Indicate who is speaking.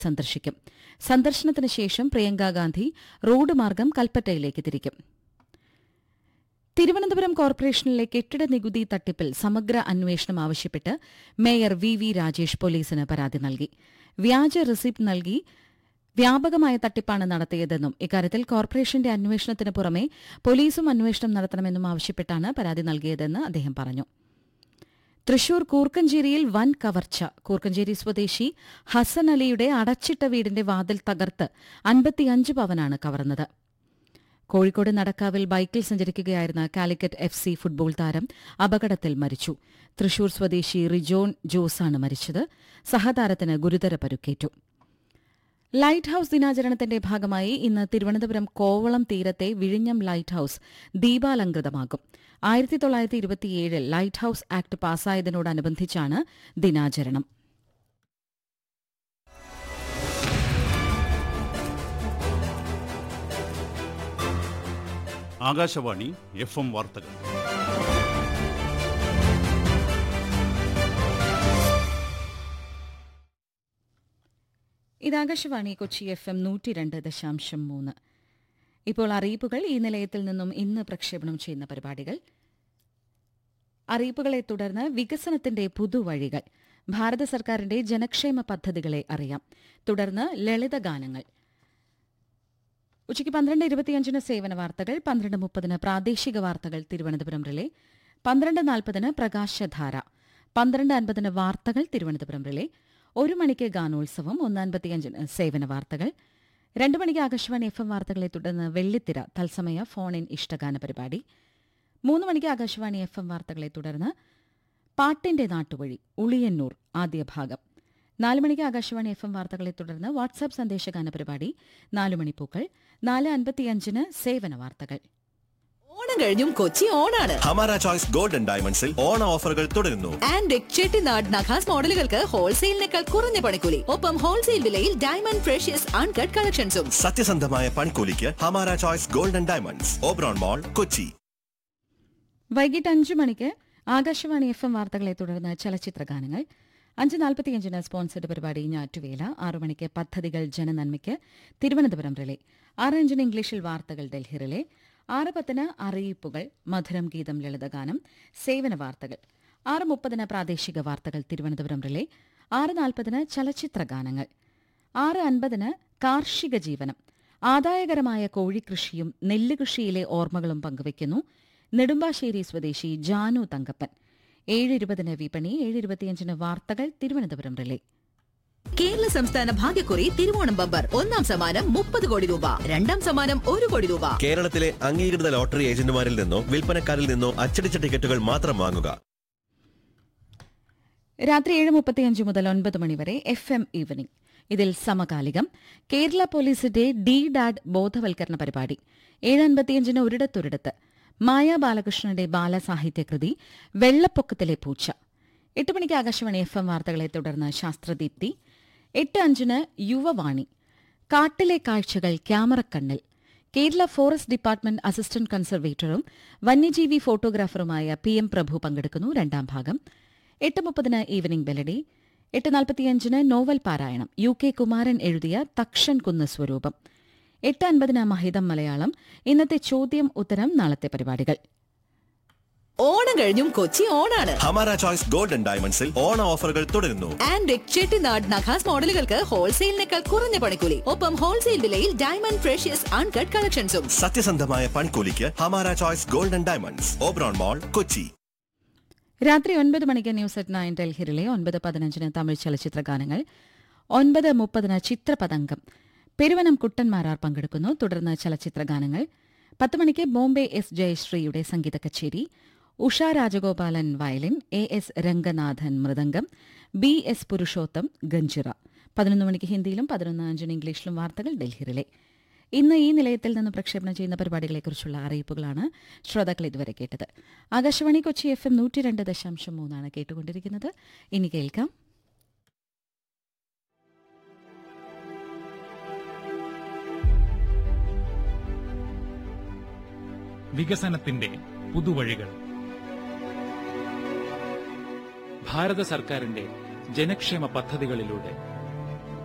Speaker 1: സന്ദർശിക്കും സന്ദർശനത്തിന് ശേഷം പ്രിയങ്ക ഗാന്ധി റോഡ് മാർഗം കൽപ്പറ്റയിലേക്ക് തിരിക്കും തിരുവനന്തപുരം കോർപ്പറേഷനിലെ കെട്ടിട നികുതി തട്ടിപ്പിൽ സമഗ്ര അന്വേഷണം ആവശ്യപ്പെട്ട് മേയർ വി വി രാജേഷ് പോലീസിന് പരാതി നൽകി വ്യാജ റെസിപ്റ്റ് നൽകി വ്യാപകമായ തട്ടിപ്പാണ് നടത്തിയതെന്നും ഇക്കാര്യത്തിൽ കോർപ്പറേഷന്റെ അന്വേഷണത്തിന് പുറമെ പോലീസും അന്വേഷണം നടത്തണമെന്നും ആവശ്യപ്പെട്ടാണ് പരാതി നൽകിയതെന്ന് അദ്ദേഹം പറഞ്ഞു തൃശൂർ കൂർക്കഞ്ചേരിയിൽ വൻ കവർച്ച കൂർക്കഞ്ചേരി സ്വദേശി ഹസൻ അലിയുടെ അടച്ചിട്ട വീടിന്റെ വാതിൽ തകർത്ത് അൻപത്തിയഞ്ച് പവനാണ് കവർന്നത് കോഴിക്കോട് നടക്കാവിൽ ബൈക്കിൽ സഞ്ചരിക്കുകയായിരുന്ന കാലിക്കറ്റ് എഫ് സി ഫുട്ബോൾ താരം അപകടത്തിൽ മരിച്ചു തൃശൂർ സ്വദേശി റിജോൺ ജോസാണ് മരിച്ചത് സഹതാരത്തിന് ഗുരുതര പരുക്കേറ്റു ലൈറ്റ് ഹൌസ് ദിനാചരണത്തിന്റെ ഭാഗമായി ഇന്ന് തിരുവനന്തപുരം കോവളം തീരത്തെ വിഴിഞ്ഞം ലൈറ്റ് ഹൌസ് ദീപാലങ്കൃതമാകും ആയിരത്തി തൊള്ളായിരത്തി ഇരുപത്തിയേഴിൽ ലൈറ്റ് ഹൌസ് ആക്ട് പാസ്സായതിനോടനുബന്ധിച്ചാണ് ദിനാചരണം
Speaker 2: ആകാശവാണി എഫ് എം വാർത്തകൾ
Speaker 1: ഇത് ആകാശവാണി കൊച്ചി എഫ് എം നൂറ്റി രണ്ട് ദശാംശം മൂന്ന് ഇപ്പോൾ അറിയിപ്പുകൾ ഈ നിലയത്തിൽ നിന്നും ഇന്ന് പ്രക്ഷേപണം ചെയ്യുന്ന പരിപാടികൾ അറിയിപ്പുകളെ തുടർന്ന് വികസനത്തിന്റെ പുതുവഴികൾ ഭാരത സർക്കാരിന്റെ ജനക്ഷേമ പദ്ധതികളെ അറിയാം തുടർന്ന് ലളിതഗാനങ്ങൾ ഉച്ചയ്ക്ക് പന്ത്രണ്ട് ഇരുപത്തിയഞ്ചിന് സേവന വാർത്തകൾ പന്ത്രണ്ട് മുപ്പതിന് പ്രാദേശിക വാർത്തകൾ തിരുവനന്തപുരം റിലേ പന്ത്രണ്ട് നാൽപ്പതിന് പ്രകാശധാര പന്ത്രണ്ട് അൻപതിന് വാർത്തകൾ തിരുവനന്തപുരം റിലേ ഒരു മണിക്ക് ഗാനോത്സവം ഒന്ന് അൻപത്തിയഞ്ചിന് സേവന വാർത്തകൾ രണ്ട് മണിക്ക് ആകാശവാണി എഫ് എം വാർത്തകളെ തുടർന്ന് വെള്ളിത്തിര തത്സമയ ഫോൺ ഇൻ ഇഷ്ടഗാന പരിപാടി മൂന്ന് മണിക്ക് ആകാശവാണി എഫ് എം വാർത്തകളെ തുടർന്ന് പാട്ടിന്റെ നാട്ടുവഴി ഉളിയന്നൂർ ആദ്യ ഭാഗം നാല് മണിക്ക് ആകാശവാണി എഫ് എം വാർത്തകളെ തുടർന്ന് വാട്സാപ്പ് സന്ദേശഗാന പരിപാടി നാല് മണിപ്പൂക്കൾ നാല് അൻപത്തിയഞ്ചിന് സേവന വാർത്തകൾ
Speaker 3: ഓണം കഴിഞ്ഞും കൊച്ചി ഓണാണ്
Speaker 4: ഹമാര ചോയ്സ് ഗോൾഡൻ ഡയമണ്ട്സിൽ ഓണ ഓഫറുകൾ തുടരുന്നു
Speaker 3: ആൻഡ് ചെട്ടിനാട് നഖാസ് മോഡലുകൾക്ക് ഹോൾസെയിലിനേക്കാൾ കുറഞ്ഞ പണിക്കൂലി ഒപ്പം ഹോൾസെയിൽ വിലയിൽ ഡയമണ്ട് ഫ്രഷ്യസ് അൺകട്ട് കളക്ഷൻസും
Speaker 4: സത്യസന്ധമായ പണിക്കൂലിക്ക് Hamara choice golden diamonds Oberon mall Kochi
Speaker 1: വൈകിട്ട് അഞ്ച് മണിക്ക് ആകാശവാണി എഫ് എം വാർത്തകളെ തുടർന്ന് ചലച്ചിത്ര ഗാനങ്ങൾ അഞ്ച് നാൽപ്പത്തിയഞ്ചിന് സ്പോൺസർഡ് പരിപാടി ഞാറ്റുവേല ആറു മണിക്ക് പദ്ധതികൾ ജനനന്മയ്ക്ക് തിരുവനന്തപുരം റിലേ ആറ് അഞ്ചിന് ഇംഗ്ലീഷിൽ വാർത്തകൾ ഡൽഹി റിലേ ആറ് പത്തിന് അറിയിപ്പുകൾ മധുരം ഗീതം ലളിതഗാനം സേവന വാർത്തകൾ ആറ് മുപ്പതിന് പ്രാദേശിക വാർത്തകൾ തിരുവനന്തപുരം റിലേ ആറ് നാൽപ്പതിന് ചലച്ചിത്ര ഗാനങ്ങൾ ആറ് അൻപതിന് കാർഷിക ജീവനം ആദായകരമായ കോഴിക്കൃഷിയും നെല്ല് കൃഷിയിലെ ഓർമ്മകളും പങ്കുവയ്ക്കുന്നു നെടുമ്പാശ്ശേരി സ്വദേശി ജാനു തങ്കപ്പൻ ഏഴ് ഇരുപതിന് വിപണി ഏഴ് ഇരുപത്തിയഞ്ചിന് വാർത്തകൾ തിരുവനന്തപുരം റിലേ
Speaker 3: കേരള സംസ്ഥാന ഭാഗ്യക്കുറി തിരുവോണം ബമ്പർ ഒന്നാം സമ്മാനം മുപ്പത് കോടി രൂപ രണ്ടാം സമ്മാനം ഒരു കോടി രൂപ
Speaker 4: കേരളത്തിലെ അംഗീകൃത ലോട്ടറി ഏജന്റുമാരിൽ നിന്നോ വിൽപ്പനക്കാരിൽ നിന്നോ അച്ചടിച്ച ടിക്കറ്റുകൾ മാത്രം വാങ്ങുക
Speaker 1: രാത്രി ഏഴ് മുപ്പത്തിയഞ്ച് മുതൽ ഒൻപത് മണിവരെ എഫ് എം ഈവനിംഗ് ഇതിൽ സമകാലികം കേരള പോലീസിന്റെ ഡി ഡാഡ് ബോധവൽക്കരണ പരിപാടി ഏഴ് അൻപത്തിയഞ്ചിന് ഒരിടത്തൊരിടത്ത് മായ ബാലകൃഷ്ണന്റെ ബാലസാഹിത്യകൃതി വെള്ളപ്പൊക്കത്തിലെ പൂച്ച എട്ട് മണിക്ക് ആകാശവാണി എഫ് എം വാർത്തകളെ തുടർന്ന് ശാസ്ത്രദീപ്തി എട്ട് അഞ്ചിന് യുവവാണി കാട്ടിലെ കാഴ്ചകൾ ക്യാമറക്കണ്ണിൽ കേരള ഫോറസ്റ്റ് ഡിപ്പാർട്ട്മെന്റ് അസിസ്റ്റന്റ് കൺസർവേറ്ററും വന്യജീവി ഫോട്ടോഗ്രാഫറുമായ പി എം പ്രഭു പങ്കെടുക്കുന്നു രണ്ടാം ഭാഗം എട്ട് മുപ്പതിന് ഈവനിംഗ് ബെലഡി എട്ട് നാൽപ്പത്തിയഞ്ചിന് നോവൽ പാരായണം യു കെ കുമാരൻ എഴുതിയ തക്ഷൻ കുന്ന് സ്വരൂപം എട്ട് അൻപതിന് മഹിതം മലയാളം ഇന്നത്തെ ചോദ്യം ഉത്തരം നാളത്തെ പരിപാടികൾ
Speaker 3: ഓണം കഴിഞ്ഞും കൊച്ചി ഓണാണ്
Speaker 4: ഹമാര ചോയ്സ് ഗോൾഡൻ ഡയമണ്ട്സിൽ ഓണ ഓഫറുകൾ തുടരുന്നു
Speaker 3: ആൻഡ് ചെട്ടിനാട് നഖാസ് മോഡലുകൾക്ക് ഹോൾസെയിലിനേക്കാൾ കുറഞ്ഞ പണിക്കൂലി ഒപ്പം ഹോൾസെയിൽ വിലയിൽ ഡയമണ്ട് ഫ്രഷ്യസ് അൺകട്ട് കളക്ഷൻസും
Speaker 4: സത്യസന്ധമായ പണിക്കൂലിക്ക് Hamara choice golden diamonds Oberon mall Kochi
Speaker 1: രാത്രി ഒൻപത് മണിക്ക് ന്യൂസ് അറ്റ് നയൻ ഡൽഹിയിലെ ഒൻപത് പതിനഞ്ചിന് തമിഴ് ചലച്ചിത്ര ഗാനങ്ങൾ ഒൻപത് മുപ്പതിന് ചിത്രപതംഗം പെരുവനം കുട്ടന്മാരാർ പങ്കെടുക്കുന്നു തുടർന്ന് ചലച്ചിത്ര ഗാനങ്ങൾ പത്ത് മണിക്ക് ബോംബെ എസ് ജയശ്രീയുടെ സംഗീത കച്ചേരി Usha Rajagopalan violin A S Ranganathan mridangam B S Purushotham ganjira പതിനൊന്ന് മണിക്ക് ഹിന്ദിയിലും പതിനൊന്ന് അഞ്ചിന് ഇംഗ്ലീഷിലും വാർത്തകൾ ഡൽഹിയിലെ ഇന്ന് ഈ നിലയത്തിൽ നിന്ന് പ്രക്ഷേപണം ചെയ്യുന്ന പരിപാടികളെക്കുറിച്ചുള്ള അറിയിപ്പുകളാണ് ശ്രോതാക്കൾ ഇതുവരെ കേട്ടത് ആകാശവാണി കൊച്ചി എഫ് എം നൂറ്റി രണ്ട് ദശാംശം മൂന്നാണ് കേട്ടുകൊണ്ടിരിക്കുന്നത് ഇനി കേൾക്കാം
Speaker 5: വികസനത്തിന്റെ പുതുവഴികൾ
Speaker 6: ഭാരത സർക്കാരിന്റെ ജനക്ഷേമ പദ്ധതികളിലൂടെ